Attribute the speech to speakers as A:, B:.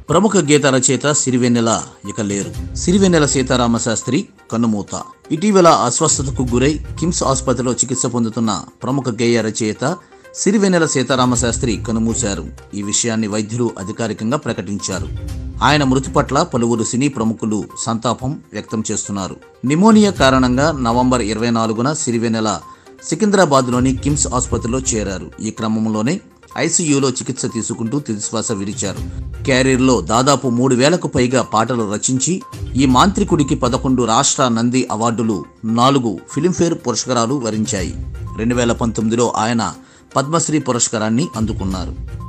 A: ప్రముఖ గీత రచయిత సిరివెన్నెల ఇక లేరు సిరివెన్నెల సీతారామ శాస్త్రి కన్నుమూత ఇటీవల అస్వస్థతకు గురై కిమ్స్ ఆసుపత్రిలో చికిత్స పొందుతున్న ప్రముఖ గేయ రచయిత సిరివెన్నెల సీతారామ శాస్త్రి కనుమూశారు ఈ విషయాన్ని వైద్యులు అధికారికంగా ప్రకటించారు ఆయన మృతి పట్ల పలువురు సినీ ప్రముఖులు సంతాపం వ్యక్తం చేస్తున్నారు నిమోనియా కారణంగా నవంబర్ ఇరవై నాలుగున సిరివెన్నెల సికింద్రాబాద్లోని కిమ్స్ ఆసుపత్రిలో చేరారు ఈ క్రమంలోనే ఐసీయూలో చికిత్స తీసుకుంటూ తుదిశ్వాస విడిచారు క్యారియర్లో దాదాపు మూడు వేలకు పైగా పాటలు రచించి ఈ మాంత్రికుడికి పదకొండు రాష్ట్ర నంది అవార్డులు నాలుగు ఫిలింఫేర్ పురస్కారాలు వరించాయి రెండు వేల పంతొమ్మిదిలో ఆయన పద్మశ్రీ పురస్కారాన్ని అందుకున్నారు